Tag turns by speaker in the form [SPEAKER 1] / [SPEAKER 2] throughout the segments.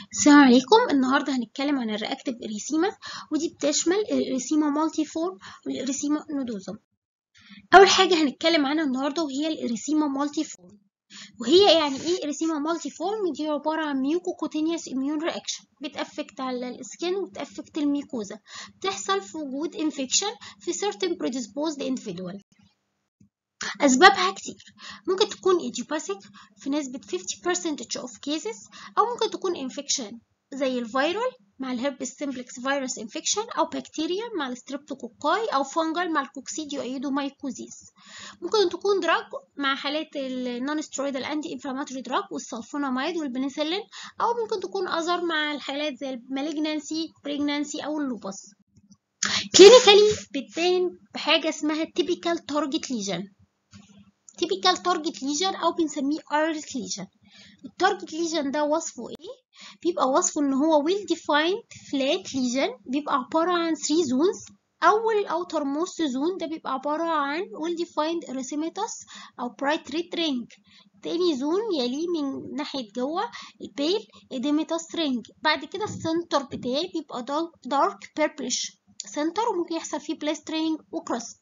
[SPEAKER 1] السلام عليكم النهارده هنتكلم عن الرياكتيف اريثيما ودي بتشمل الاريثيما مالتي فورم والاريثيما نودوزم اول حاجه هنتكلم عنها النهارده وهي الاريثيما مالتي فورم وهي يعني ايه اريثيما مالتي فورم دي عباره عن ميوكوكوتينيوس اميون رياكشن بتافكت على السكين وبتافكت الميكوزا بتحصل في وجود انفكشن في certain predisposed individual أسبابها كتير ممكن تكون idiopathic في نسبة 50% of cases أو ممكن تكون infection زي الفيرال مع الهربس سيمبلكس فيروس انفكشن أو بكتيريا مع الستريبتوكوكاي أو فونجل مع الكوكسيديو ايدومايكوزيس ممكن تكون دراج مع حالات النون سترويدال انتي انفلاماتوري دراج والسلفوناميد والبنسلين أو ممكن تكون أذر مع الحالات زي المالجنانسي بريجنانسي أو اللوبس كلينيكالي بتبان بحاجة اسمها typical target lesion typical target lesion او بنسميه iris lesion التارجت lesion ده وصفه ايه بيبقى وصفه ان هو well defined flat lesion بيبقى عبارة عن 3 zones اول الاوتر موست زون ده بيبقى عبارة عن well defined erythematous او bright red ring تاني زون يليه من ناحية جوه البيل edematous ring بعد كده السنتر بتاعي بيبقى dark purplish سنتر وممكن يحصل فيه blistering وكراست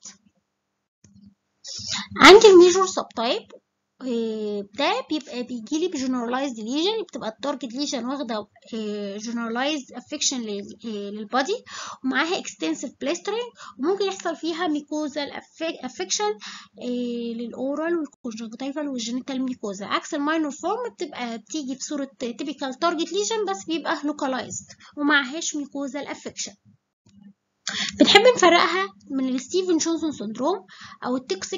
[SPEAKER 1] عندي الميجور سب تايب ده بيبقى بيجيلي بجنرالايزد ليجن بتبقى التارجت ليجن واخده جنرالايزد افكشن للبادي ومعاها اكستنسيف بلاسترنج وممكن يحصل فيها ميكوزال افكشن للاورال والكونجكتيفال والجينيتال ميكوزا عكس الماينور فورم بتبقى بتيجي في صوره تيبيكال تارجت ليجن بس بيبقى لوكالايزد ومعهاش ميكوزال افكشن بنحب نفرقها من الستيفن جونسون سندروم او التوكسيك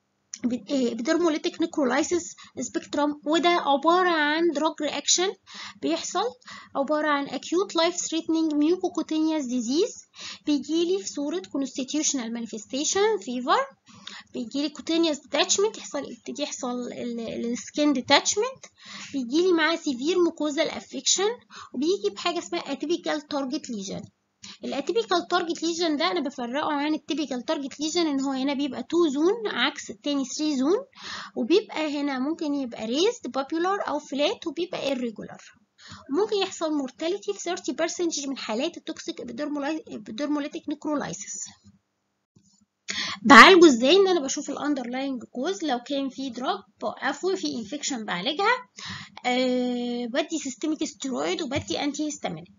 [SPEAKER 1] بدرموليتيك نيكرولايسيس سبيكترم وده عبارة عن دراج رياكشن بيحصل عبارة عن acute life threatening mucocutaneous disease بيجيلي في صورة constitutional manifestation fever بيجيلي cutaneous detachment يحصل يبتدي يحصل السكين detachment بيجيلي معاه severe mucosal affection وبيجي بحاجة اسمها atypical target lesion الاتيبيكال تارجت ليجن ده انا بفرقه عن التيبيكال تارجت ليجن ان هو هنا بيبقى 2 زون عكس التاني 3 زون وبيبقى هنا ممكن يبقى ريزد بابيولار او فلات وبيبقى irregular وممكن يحصل مورتاليتي في 30% من حالات التوكسيك ابيدرموليتيك نيكرولايسيس بعالجه ازاي ان انا بشوف الاندرلاينج كوز لو كان في دراج بوقفه في انفكشن بعالجها أه بدي سيستميك ستيرويد وبدي انتي هيستامينيك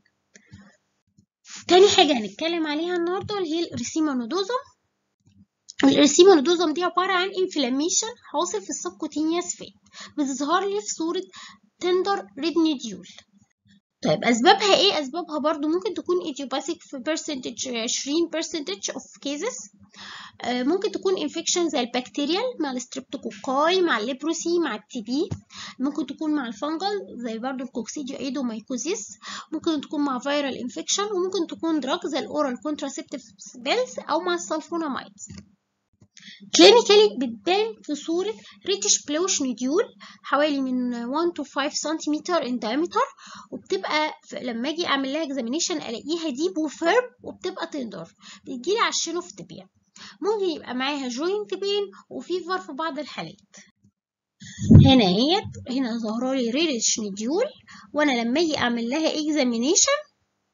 [SPEAKER 1] تاني حاجة هنتكلم عليها النهاردة اللي هي الريسيما نودوزم الريسيما نودوزم دي عبارة عن انفلاميشن حاصل في السبكوتينيوس فات بتظهر لي في صورة تندر ريد نيديول طيب أسبابها إيه؟ أسبابها برضو ممكن تكون idiopathic في percentage 20% of cases آه ممكن تكون infection زي البكتيريال مع الستريبتوكوكاي مع الليبروسي مع التي بي ممكن تكون مع الفنجل زي برضو الكوكسيديو ايدومايكوزيس ممكن تكون مع فيرال انفكشن وممكن تكون دراج زي الاورال كونتراسيبتيف بيلز او مع السلفونامايدز كلينيكالي بتبان في صورة ريتش بلوش نوديول حوالي من 1 to 5 سنتيمتر in diameter وبتبقى لما اجي اعمل لها examination الاقيها ديب وفيرم وبتبقى تندر بتجيلي على الشينوفتبيا ممكن يبقى معاها جوينت بين وفيفر في بعض الحالات هنا اهيت هنا ظاهره لي ريتش نوديول وانا لما اجي اعمل لها examination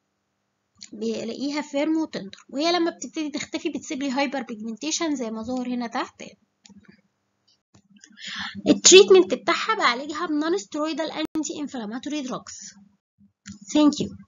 [SPEAKER 1] بلاقيها فيرم وتندر وهي لما بتبتدي تختفي بتسيب لي هايبر بيجمنتيشن زي ما ظهر هنا تحت التريتمنت بتاعها بعالجها بنون سترويدال انتي انفلاماتوري دراجز ثانك يو